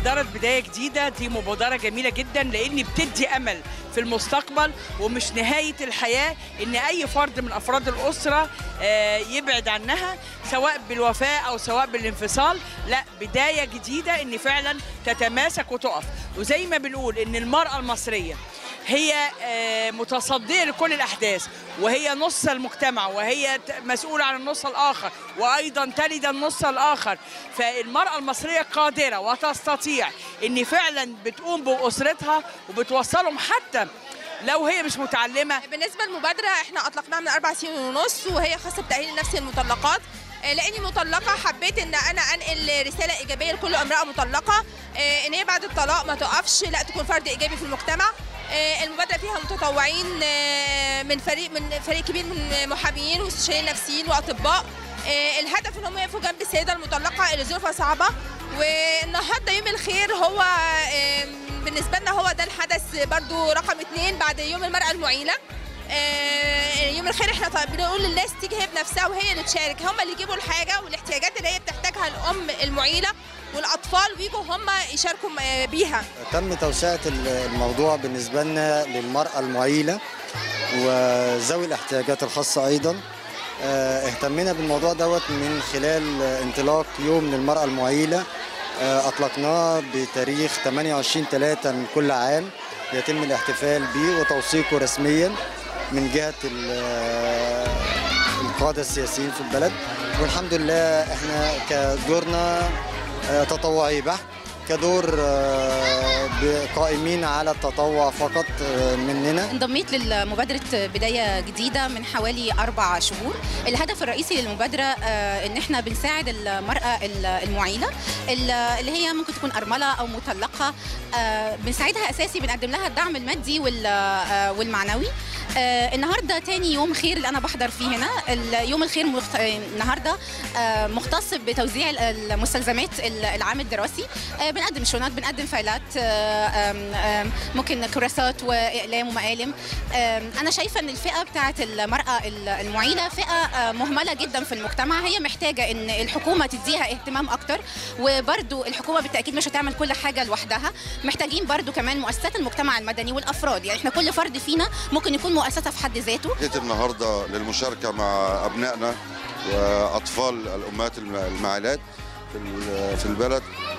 مبادرة بداية جديدة دي مبادرة جميلة جدا لأن بتدي أمل في المستقبل ومش نهاية الحياة إن أي فرد من أفراد الأسرة آه، يبعد عنها سواء بالوفاة أو سواء بالانفصال لا بداية جديدة إن فعلا تتماسك وتقف وزي ما بنقول إن المرأة المصرية هي آه، متصدية لكل الأحداث وهي نص المجتمع وهي ت- مسؤولة عن النص الآخر وأيضا تلد النص الآخر فالمرأة المصرية قادرة وتستطيع إن فعلا بتقوم بأسرتها وبتوصلهم حتى لو هي مش متعلمة بالنسبه للمبادره احنا اطلقناها من اربع سنين ونص وهي خاصه بتاهيل النفسي للمطلقات آه، لاني مطلقه حبيت ان انا انقل رساله ايجابيه لكل امراه مطلقه آه، ان هي بعد الطلاق ما تقفش لا تكون فرد ايجابي في المجتمع آه، المبادره فيها متطوعين آه، من فريق من فريق كبير من محاميين واستشاريين نفسيين واطباء آه، الهدف ان هم يقفوا جنب السيده المطلقه اللي ظروفها صعبه والنهارده يوم الخير هو آه، بالنسبه لنا هو ده الحدث برضو رقم اثنين بعد يوم المراه المعيله آه، يوم الخير احنا طيب بنقول للناس تيجي هي بنفسها وهي اللي تشارك هم اللي يجيبوا الحاجه والاحتياجات اللي هي بتحتاجها الام المعيله والاطفال ويجوا هم يشاركوا آه، بيها تم توسعة الموضوع بالنسبة لنا للمرأة المعيلة وذوي الاحتياجات الخاصة أيضا آه، اهتمينا بالموضوع دوت من خلال انطلاق يوم للمرأة المعيلة آه، أطلقناه بتاريخ 28 3 من كل عام يتم الاحتفال به وتوثيقه رسميا من جهة ال- آه، القادة السياسيين في البلد والحمد لله احنا كدورنا آه، تطوعي بحت كدور آه، قائمين على التطوع فقط آه، مننا انضميت لمبادرة بداية جديدة من حوالي أربع شهور الهدف الرئيسي للمبادرة آه، إن إحنا بنساعد المرأة المعيلة اللي هي ممكن تكون أرملة أو مطلقة آه، بنساعدها أساسي بنقدم لها الدعم المادي وال- آه، والمعنوي آه، النهارده تاني يوم خير اللي انا بحضر فيه هنا ال- يوم الخير مخت... آه، النهارده آه، مختص بتوزيع ال- المستلزمات ال- العام الدراسي آه، بنقدم شنط بنقدم فايلات آه، آم، آم، ممكن كراسات واقلام ومقالم آم، انا شايفه ان الفئه بتاعه المراه ال- المعيله فئه آه، مهمله جدا في المجتمع هي محتاجه ان الحكومه تديها اهتمام اكتر وبرده الحكومه بالتاكيد مش هتعمل كل حاجه لوحدها محتاجين برده كمان مؤسسات المجتمع المدني والافراد يعني احنا كل فرد فينا ممكن يكون مؤسسه في حد ذاته جيت النهارده للمشاركه مع ابنائنا واطفال الامهات الم- المعيلات في ال- في البلد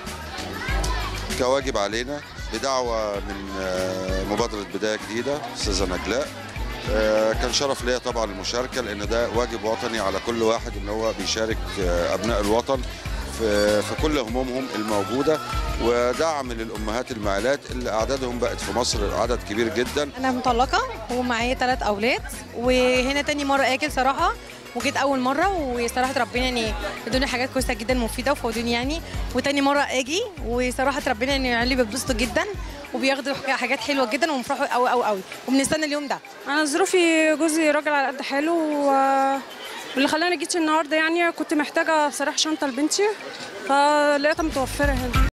كواجب علينا بدعوه من آه، مبادره بدايه جديده استاذه نجلاء آه، كان شرف ليا طبعا المشاركه لان ده واجب وطني على كل واحد ان هو بيشارك آه، ابناء الوطن في في كل همومهم الموجوده ودعم للامهات المعيلات اللي اعدادهم بقت في مصر عدد كبير جدا انا مطلقه ومعايا ثلاث اولاد وهنا تاني مره اجي صراحه وجيت اول مره وصراحه ربنا يعني ادوني حاجات كويسه جدا مفيده وفادوني يعني وتاني مره اجي وصراحه ربنا يعني عيالي بيتبسطوا جدا وبياخدوا حاجات حلوه جدا ومفرحوا قوي قوي قوي وبنستنى اليوم ده انا ظروفي جوزي راجل على قد حاله و- واللي خلاني جيت النهارده يعني كنت محتاجه بصراحه شنطه لبنتي فلقيتها متوفره هنا